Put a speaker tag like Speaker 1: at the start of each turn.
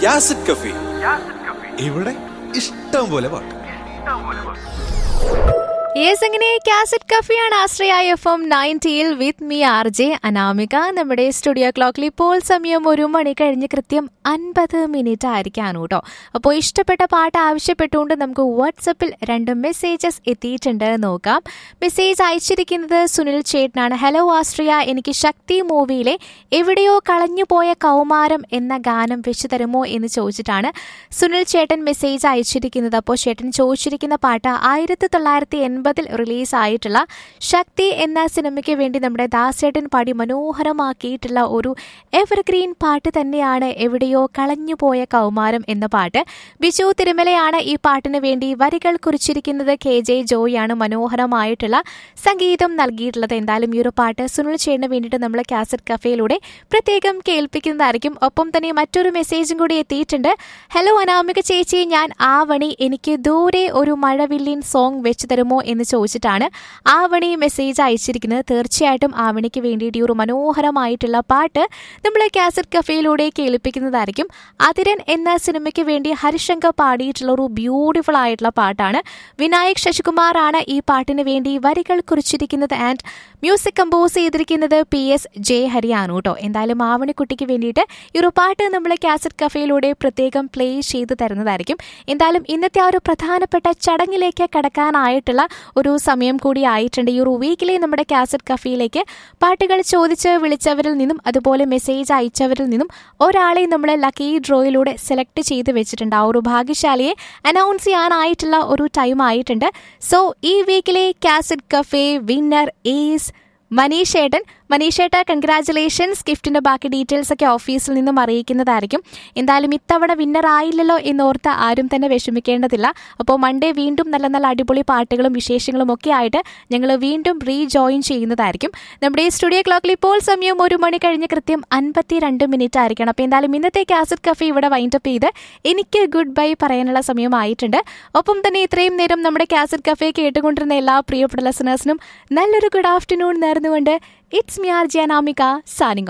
Speaker 1: യാസിഡ് കഫി ഇവിടെ ഇഷ്ടം പോലെ പാട്ട്
Speaker 2: യെസ് അങ്ങനെ കാസറ്റ് കഫിയാണ് ആശ്രയ എഫ് എം നയൻറ്റിയിൽ with me R J Anamika നമ്മുടെ സ്റ്റുഡിയോ ക്ലോക്കിൽ ഇപ്പോൾ സമയം ഒരു മണി കഴിഞ്ഞ് കൃത്യം അൻപത് മിനിറ്റ് ആയിരിക്കാണ് കേട്ടോ അപ്പോൾ ഇഷ്ടപ്പെട്ട പാട്ട് ആവശ്യപ്പെട്ടുകൊണ്ട് നമുക്ക് വാട്സപ്പിൽ രണ്ട് മെസ്സേജസ് എത്തിയിട്ടുണ്ട് നോക്കാം മെസ്സേജ് അയച്ചിരിക്കുന്നത് സുനിൽ ചേട്ടനാണ് ഹലോ ആശ്രയ എനിക്ക് ശക്തി മൂവിയിലെ എവിടെയോ കളഞ്ഞുപോയ കൗമാരം എന്ന ഗാനം വെച്ചു തരുമോ എന്ന് ചോദിച്ചിട്ടാണ് സുനിൽ ചേട്ടൻ മെസ്സേജ് അയച്ചിരിക്കുന്നത് അപ്പോൾ ചേട്ടൻ ചോദിച്ചിരിക്കുന്ന പാട്ട് ആയിരത്തി തൊള്ളായിരത്തി എൺപതിൽ റിലീസായിട്ടുള്ള ശക്തി എന്ന സിനിമയ്ക്ക് വേണ്ടി നമ്മുടെ ദാസേട്ടൻ പാടി മനോഹരമാക്കിയിട്ടുള്ള ഒരു എവർഗ്രീൻ പാട്ട് തന്നെയാണ് എവിടെയോ കളഞ്ഞുപോയ കൗമാരം എന്ന പാട്ട് ബിജു തിരുമലയാണ് ഈ പാട്ടിന് വേണ്ടി വരികൾ കുറിച്ചിരിക്കുന്നത് കെ ജെ ജോയാണ് മനോഹരമായിട്ടുള്ള സംഗീതം നൽകിയിട്ടുള്ളത് എന്തായാലും ഈ ഒരു പാട്ട് സുനിൽ ചേട്ടന് വേണ്ടിയിട്ട് നമ്മൾ കാസറ്റ് കഫേയിലൂടെ പ്രത്യേകം കേൾപ്പിക്കുന്നതായിരിക്കും ഒപ്പം തന്നെ മറ്റൊരു മെസ്സേജും കൂടി എത്തിയിട്ടുണ്ട് ഹലോ അനാമിക ചേച്ചി ഞാൻ ആവണി എനിക്ക് ദൂരെ ഒരു മഴവില്ലിൻ സോങ് വെച്ച് തരുമോ എന്ന് ചോദിച്ചിട്ടാണ് ആവണി മെസ്സേജ് അയച്ചിരിക്കുന്നത് തീർച്ചയായിട്ടും ആവണിക്ക് വേണ്ടിയിട്ട് ഈ ഒരു മനോഹരമായിട്ടുള്ള പാട്ട് നമ്മൾ കാസറ്റ് കഫേയിലൂടെ കേൾപ്പിക്കുന്നതായിരിക്കും അതിരൻ എന്ന സിനിമയ്ക്ക് വേണ്ടി ഹരിശങ്കർ പാടിയിട്ടുള്ള ഒരു ബ്യൂട്ടിഫുൾ ആയിട്ടുള്ള പാട്ടാണ് വിനായക് ശശികുമാർ ആണ് ഈ പാട്ടിന് വേണ്ടി വരികൾ കുറിച്ചിരിക്കുന്നത് ആൻഡ് മ്യൂസിക് കമ്പോസ് ചെയ്തിരിക്കുന്നത് പി എസ് ജെ ഹരിയാണ് കേട്ടോ എന്തായാലും ആവണിക്കുട്ടിക്ക് വേണ്ടിയിട്ട് ഈ ഒരു പാട്ട് നമ്മൾ കാസറ്റ് കഫേയിലൂടെ പ്രത്യേകം പ്ലേ ചെയ്ത് തരുന്നതായിരിക്കും എന്തായാലും ഇന്നത്തെ ആ ഒരു പ്രധാനപ്പെട്ട ചടങ്ങിലേക്ക് കടക്കാനായിട്ടുള്ള ഒരു സമയം കൂടി ആയിട്ടുണ്ട് ഈ ഒരു വീക്കിലെ നമ്മുടെ കാസറ്റ് കഫേയിലേക്ക് പാട്ടുകൾ ചോദിച്ച് വിളിച്ചവരിൽ നിന്നും അതുപോലെ മെസ്സേജ് അയച്ചവരിൽ നിന്നും ഒരാളെ നമ്മൾ ലക്കി ഡ്രോയിലൂടെ സെലക്ട് ചെയ്ത് വെച്ചിട്ടുണ്ട് ആ ഒരു ഭാഗ്യശാലിയെ അനൗൺസ് ചെയ്യാനായിട്ടുള്ള ഒരു ടൈം ആയിട്ടുണ്ട് സോ ഈ വീക്കിലെ കാസറ്റ് കഫേ വിന്നർ ഈസ് മനീഷേട്ടൻ മനീഷേട്ട കൺഗ്രാറ്റുലേഷൻസ് ഗിഫ്റ്റിന്റെ ബാക്കി ഡീറ്റെയിൽസ് ഒക്കെ ഓഫീസിൽ നിന്നും അറിയിക്കുന്നതായിരിക്കും എന്തായാലും ഇത്തവണ വിന്നർ ആയില്ലല്ലോ എന്നോർത്ത് ആരും തന്നെ വിഷമിക്കേണ്ടതില്ല അപ്പോൾ മൺഡേ വീണ്ടും നല്ല നല്ല അടിപൊളി പാട്ടുകളും വിശേഷങ്ങളും ഒക്കെ ആയിട്ട് ഞങ്ങൾ വീണ്ടും റീജോയിൻ ചെയ്യുന്നതായിരിക്കും നമ്മുടെ ഈ സ്റ്റുഡിയോ ക്ലോക്കിൽ ഇപ്പോൾ സമയം ഒരു മണി കഴിഞ്ഞ് കൃത്യം അൻപത്തി രണ്ട് മിനിറ്റ് ആയിരിക്കണം അപ്പോൾ എന്തായാലും ഇന്നത്തെ കാസറ്റ് കഫേ ഇവിടെ വൈൻഡപ്പ് ചെയ്ത് എനിക്ക് ഗുഡ് ബൈ പറയാനുള്ള സമയമായിട്ടുണ്ട് ഒപ്പം തന്നെ ഇത്രയും നേരം നമ്മുടെ കാസറ്റ് കഫേ കേട്ടുകൊണ്ടിരുന്ന എല്ലാ പ്രിയപ്പെട്ട ലെസണേഴ്സിനും നല്ലൊരു ഗുഡ് ആഫ്റ്റർനൂൺ നേർന്നുകൊണ്ട് ഇറ്റ്സ് മിയാർ ജാനാമിക സാനിങ്